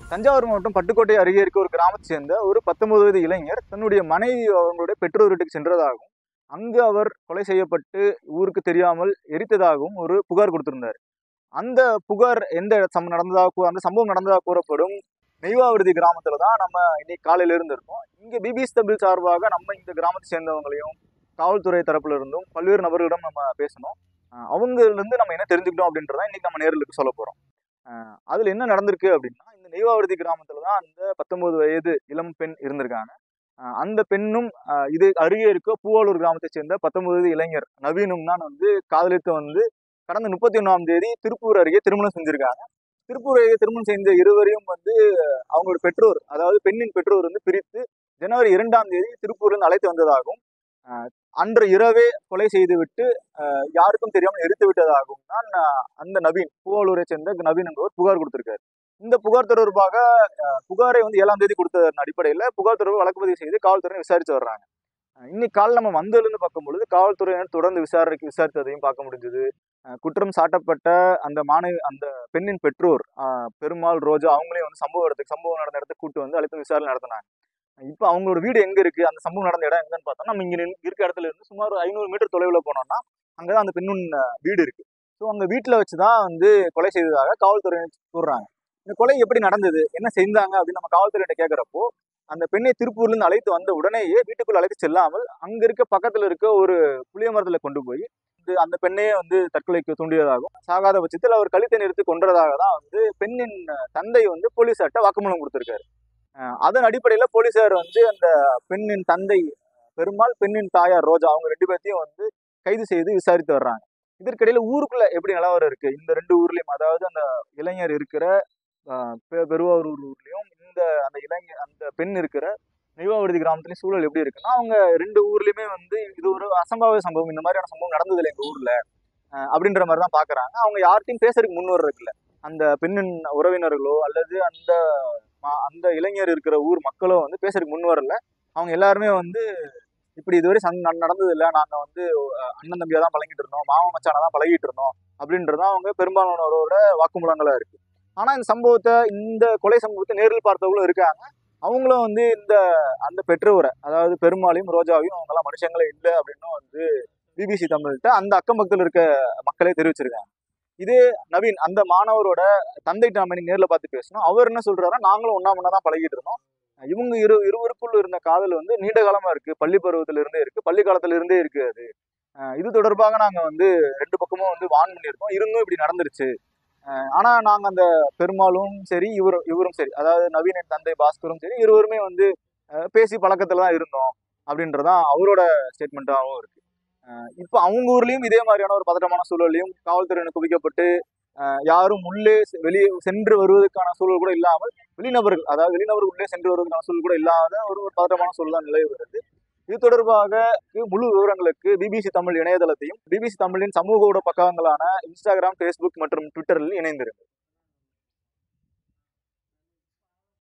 தஞ்சாவூர் மாவட்டம் பட்டுக்கோட்டை அருகே இருக்க ஒரு கிராமத்தை சேர்ந்த ஒரு பத்தொன்பது வயது இளைஞர் தன்னுடைய மனைவி அவங்களுடைய பெற்றோர் வீட்டுக்கு சென்றதாகவும் அங்கு அவர் கொலை செய்யப்பட்டு ஊருக்கு தெரியாமல் எரித்ததாகவும் ஒரு புகார் கொடுத்திருந்தார் அந்த புகார் எந்த சம்பவம் நடந்ததாக கூ- அந்த சம்பவம் நடந்ததாக கூறப்படும் நெய்வாவிருதி கிராமத்துல தான் நம்ம இன்னைக்கு காலையில இருந்து இருக்கோம் இங்க பிபிசி தமிழ் சார்பாக நம்ம இந்த கிராமத்தை சேர்ந்தவங்களையும் காவல்துறை தரப்புல இருந்தும் பல்வேறு நபர்களிடம் நம்ம பேசணும் அஹ் அவங்கள்ல இருந்து நம்ம என்ன தெரிஞ்சுக்கிட்டோம் அப்படின்றத இன்னைக்கு நம்ம நேர்களுக்கு சொல்ல போறோம் அஹ் அதுல என்ன நடந்திருக்கு அப்படின்னா இந்த நெய்வாவிருதி கிராமத்துல தான் அந்த பத்தொன்பது வயது இளம் பெண் இருந்திருக்காங்க அஹ் அந்த பெண்ணும் அஹ் இது அருகே இருக்க பூவாலூர் கிராமத்தை சேர்ந்த பத்தொன்பது வயது இளைஞர் நவீனும் தான் வந்து காதலித்து வந்து கடந்த முப்பத்தி ஒன்றாம் தேதி திருப்பூர் அருகே திருமணம் செஞ்சிருக்காங்க திருப்பூர் அருகே திருமணம் செய்த இருவரையும் வந்து அவங்களோட பெற்றோர் அதாவது பெண்ணின் பெற்றோர் வந்து பிரித்து ஜனவரி இரண்டாம் தேதி திருப்பூர்ல இருந்து அழைத்து வந்ததாகவும் அஹ் அன்று இரவே கொலை செய்துவிட்டு அஹ் யாருக்கும் தெரியாமல் எரித்து விட்டதாகவும் தான் அஹ் அந்த நவீன் பூவாலூரை சேர்ந்த நவீன் என்பவர் புகார் கொடுத்திருக்காரு இந்த புகார் தொடர்பாக அஹ் புகாரை வந்து ஏழாம் தேதி கொடுத்ததன் அடிப்படையில் புகார் தொடர்பு வழக்கு பதிவு செய்து காவல்துறை விசாரிச்சு வர்றாங்க அஹ் இன்னைக்கு காலைல நம்ம வந்ததுலேருந்து பார்க்கும் பொழுது காவல்துறையினர் தொடர்ந்து விசாரிக்க விசாரித்ததையும் பார்க்க முடிஞ்சது குற்றம் சாட்டப்பட்ட அந்த மாணவி அந்த பெண்ணின் பெற்றோர் அஹ் பெருமாள் ரோஜா அவங்களையும் வந்து சம்பவ இடத்துக்கு சம்பவம் நடந்த இடத்துக்கு கூட்டு வந்து அழைத்து விசாரணை நடத்தினாங்க இப்போ அவங்களோட வீடு எங்க இருக்கு அந்த சம்பவம் நடந்த இடம் எங்கன்னு பார்த்தோம்னா நம்ம இங்க நின்னு- இருக்க இடத்துல இருந்து சுமார் ஒரு ஐநூறு மீட்டர் தொலைவில் போனோம்னா அங்கதான் அந்த பெண்ணின் அஹ், வீடு இருக்கு ஸோ அந்த வீட்டில் வச்சு தான் வந்து கொலை செய்ததாக காவல்துறையினர் கூறுறாங்க இந்த கொலை எப்படி நடந்தது என்ன செஞ்சாங்க அப்படின்னு நம்ம காவல்துறையிட்ட கேட்குறப்போ அந்த பெண்ணை திருப்பூர்ல இருந்து அழைத்து வந்த உடனேயே வீட்டுக்குள்ள அழைத்து செல்லாமல் அங்க இருக்க பக்கத்துல இருக்க ஒரு புளிய மரத்துல கொண்டு போய் வந்து அந்த பெண்ணையே வந்து தற்கொலைக்கு தூண்டியதாகவும் சாகாத பட்சத்தில் அவர் கழுத்தை நிறுத்தி கொன்றதாக தான் வந்து பெண்ணின் தந்தை வந்து போலீசார்ட்ட வாக்குமூலம் கொடுத்திருக்காரு அஹ் அதன் அடிப்படையில போலீசார் வந்து அந்த பெண்ணின் தந்தை பெருமாள் பெண்ணின் தாயார் ரோஜா அவங்க ரெண்டு பேர்த்தையும் வந்து கைது செய்து விசாரித்து வர்றாங்க இதற்கிடையில ஊருக்குள்ள எப்படி நிலவரம் இருக்கு இந்த ரெண்டு ஊர்லயும் அதாவது அந்த இளைஞர் இருக்கிற அஹ், பெ- பெருவாரூர் ஊர்லயும் இந்த அந்த இளைஞர் அந்த பெண் இருக்கிற நெய்வாவடுதி கிராமத்துலயும் சூழல் எப்படி இருக்குன்னா அவங்க ரெண்டு ஊர்லயுமே வந்து இது ஒரு அசம்பாவித சம்பவம் இந்த மாதிரியான சம்பவம் நடந்ததில்லை எங்க ஊர்ல அஹ், அப்படின்ற மாதிரி தான் பாக்குறாங்க அவங்க யார்ட்டையும் பேசுறதுக்கு முன் வர்றதுக்கு அந்த பெண்ணின் உறவினர்களோ அல்லது அந்த மா- அந்த இளைஞர் இருக்கிற ஊர் மக்களோ வந்து பேசுறதுக்கு முன் வரல அவங்க எல்லாருமே வந்து இப்படி இதுவரை சந் நட- நடந்தது இல்லை நாங்க வந்து அஹ், அண்ணன் தம்பியா தான் பழகிட்டு இருந்தோம் மாமா மச்சானா தான் பழகிட்டு இருந்தோம் அப்படின்றதான் அவங்க பெரும்பாலானோரோட வாக்குமூலங்களா இருக்கு ஆனா இந்த சம்பவத்தை இந்த கொலை சம்பவத்தை நேரில் பார்த்தவங்களும் இருக்காங்க அவங்களும் வந்து இந்த அந்த பெற்றோரை அதாவது பெருமாளையும் ரோஜாவையும் அவங்கெல்லாம் மனுஷங்களே இல்லை அப்படின்னு வந்து பிபிசி தமிழ்கிட்ட அந்த அக்கம் பக்கத்தில் இருக்க மக்களே தெரிவிச்சிருக்காங்க இதே நவீன் அந்த மாணவரோட தந்தைட்ட நம்ம இன்னைக்கு நேர்ல பார்த்து பேசணும் அவர் என்ன சொல்றாருன்னா நாங்களும் ஒண்ணா ஒண்ணா தான் பழகிட்டு இருந்தோம் இவங்க இரு இருவருக்குள்ள இருந்த காதல் வந்து நீண்ட காலமா இருக்கு பள்ளி பருவத்துல இருந்தே இருக்கு பள்ளி காலத்துல இருந்தே இருக்கு அது அஹ் இது தொடர்பாக நாங்க வந்து ரெண்டு பக்கமும் வந்து வான் பண்ணியிருக்கோம் இருந்தும் இப்படி நடந்துருச்சு அஹ் ஆனா நாங்க அந்த பெருமாளும் சரி இவரும் இவரும் சரி அதாவது நவீனின் தந்தை பாஸ்கரும் சரி இருவருமே வந்து அஹ் பேசி பழக்கத்துல தான் இருந்தோம் அப்படின்றதான் அவரோட ஸ்டேட்மெண்ட்டாகவும் இருக்கு அஹ் இப்போ அவங்க ஊர்லயும் இதே மாதிரியான ஒரு பதட்டமான சூழலையும் காவல்துறையினர் குவிக்கப்பட்டு அஹ் யாரும் உள்ளே செ- வெளியே சென்று வருவதற்கான சூழல் கூட இல்லாமல் வெளிநபர்கள் அதாவது வெளிநபர்கள் உள்ளே சென்று வருவதற்கான சூழல் கூட இல்லாத ஒரு ஒரு பதட்டமான சூழல் தான் நிலவி வருது இது தொடர்பாக முழு விவரங்களுக்கு பிபிசி தமிழ் இணையதளத்தையும் பிபிசி தமிழின் சமூக ஊடக பக்கங்களான இன்ஸ்டாகிராம் ஃபேஸ்புக் மற்றும் ட்விட்டரில் இணைந்திருக்கும்